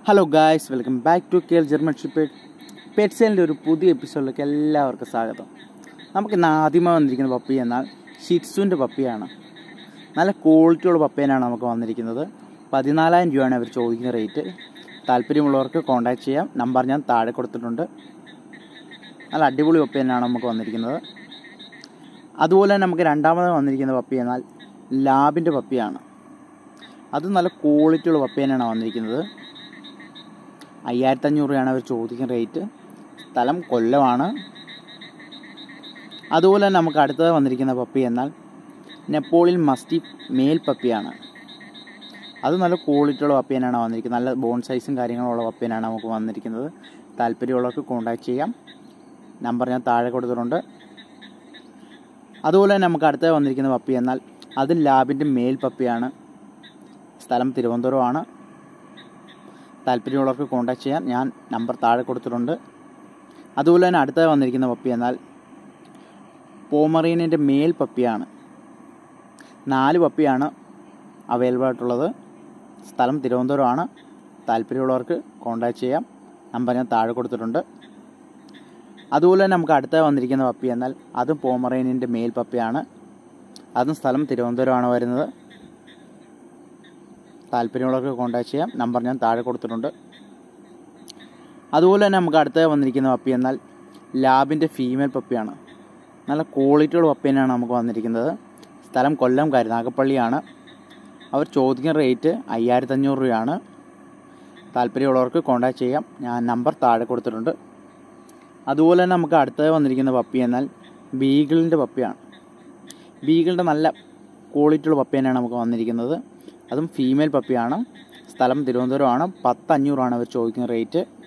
hello guys welcome back to care German shepherd പെറ്റ്സേലിൻ്റെ ഒരു പുതിയ എപ്പിസോഡിലേക്ക് എല്ലാവർക്കും സ്വാഗതം നമുക്ക് ഇന്ന് ആദ്യമായി വന്നിരിക്കുന്ന പപ്പി എന്നാൽ ഷിറ്റ്സുവിൻ്റെ പപ്പിയാണ് നല്ല ക്വാളിറ്റിയുള്ള പപ്പേനാണ് നമുക്ക് വന്നിരിക്കുന്നത് പതിനാലായിരം രൂപയാണ് അവർ ചോദിക്കുന്ന റേറ്റ് താല്പര്യമുള്ളവർക്ക് കോൺടാക്ട് ചെയ്യാം നമ്പർ ഞാൻ താഴെ കൊടുത്തിട്ടുണ്ട് നല്ല അടിപൊളി പപ്പേനാണ് നമുക്ക് വന്നിരിക്കുന്നത് അതുപോലെ തന്നെ നമുക്ക് രണ്ടാമത് വന്നിരിക്കുന്ന പപ്പി എന്നാൽ ലാബിൻ്റെ പപ്പിയാണ് അത് നല്ല ക്വാളിറ്റിയുള്ള പപ്പേനാണ് വന്നിരിക്കുന്നത് അയ്യായിരത്തി അഞ്ഞൂറ് രൂപയാണ് അവർ ചോദിക്കുന്ന റേറ്റ് സ്ഥലം കൊല്ലമാണ് അതുപോലെ തന്നെ നമുക്ക് അടുത്തത് വന്നിരിക്കുന്ന പപ്പി എന്നാൽ നെപ്പോളിയൻ മസ്റ്റി മേൽ പപ്പിയാണ് അത് നല്ല ക്വാളിറ്റിയുള്ള പപ്പിയനാണ് വന്നിരിക്കുന്നത് നല്ല ബോൺ സൈസും കാര്യങ്ങളുള്ള പപ്പിയനാണ് നമുക്ക് വന്നിരിക്കുന്നത് താല്പര്യമുള്ളവർക്ക് കോൺടാക്ട് ചെയ്യാം നമ്പർ ഞാൻ താഴെ കൊടുത്തിട്ടുണ്ട് അതുപോലെ തന്നെ നമുക്ക് അടുത്തത് വന്നിരിക്കുന്ന പപ്പി എന്നാൽ അത് ലാബിൻ്റെ മേൽ പപ്പിയാണ് സ്ഥലം തിരുവനന്തപുരമാണ് താല്പര്യമുള്ളവർക്ക് കോൺടാക്ട് ചെയ്യാം ഞാൻ നമ്പർ താഴെ കൊടുത്തിട്ടുണ്ട് അതുപോലെ തന്നെ അടുത്തത് വന്നിരിക്കുന്ന പപ്പി എന്നാൽ പോമറീനിൻ്റെ മേൽ പപ്പിയാണ് നാല് പപ്പിയാണ് അവൈലബിൾ ആയിട്ടുള്ളത് സ്ഥലം തിരുവനന്തപുരമാണ് താല്പര്യമുള്ളവർക്ക് കോൺടാക്ട് ചെയ്യാം നമ്പർ ഞാൻ താഴെ കൊടുത്തിട്ടുണ്ട് അതുപോലെ തന്നെ നമുക്ക് അടുത്ത വന്നിരിക്കുന്ന പപ്പി എന്നാൽ അതും പോമറേനിൻ്റെ മേൽ പപ്പിയാണ് അതും സ്ഥലം തിരുവനന്തപുരമാണ് വരുന്നത് താല്പര്യമുള്ളവർക്ക് കോൺടാക്ട് ചെയ്യാം നമ്പർ ഞാൻ താഴെ കൊടുത്തിട്ടുണ്ട് അതുപോലെ തന്നെ നമുക്ക് അടുത്ത വന്നിരിക്കുന്ന പപ്പി എന്നാൽ ലാബിൻ്റെ ഫീമെയിൽ പപ്പിയാണ് നല്ല ക്വാളിറ്റിയുള്ള പപ്പി തന്നെയാണ് നമുക്ക് വന്നിരിക്കുന്നത് സ്ഥലം കൊല്ലം കരുനാഗപ്പള്ളിയാണ് അവർ ചോദിക്കുന്ന റേറ്റ് അയ്യായിരത്തി അഞ്ഞൂറ് രൂപയാണ് താല്പര്യമുള്ളവർക്ക് കോൺടാക്ട് ചെയ്യാം ഞാൻ നമ്പർ താഴെ കൊടുത്തിട്ടുണ്ട് അതുപോലെ തന്നെ നമുക്ക് അടുത്തത് വന്നിരിക്കുന്ന പപ്പി എന്നാൽ ബീഗിളിൻ്റെ പപ്പിയാണ് ബീഗിളിൻ്റെ നല്ല ക്വാളിറ്റിയുള്ള പപ്പി തന്നെയാണ് നമുക്ക് വന്നിരിക്കുന്നത് അതും ഫീമെയിൽ പപ്പിയാണ് സ്ഥലം തിരുവനന്തപുരമാണ് പത്ത് അഞ്ഞൂറാണ് അവർ ചോദിക്കുന്ന റേറ്റ്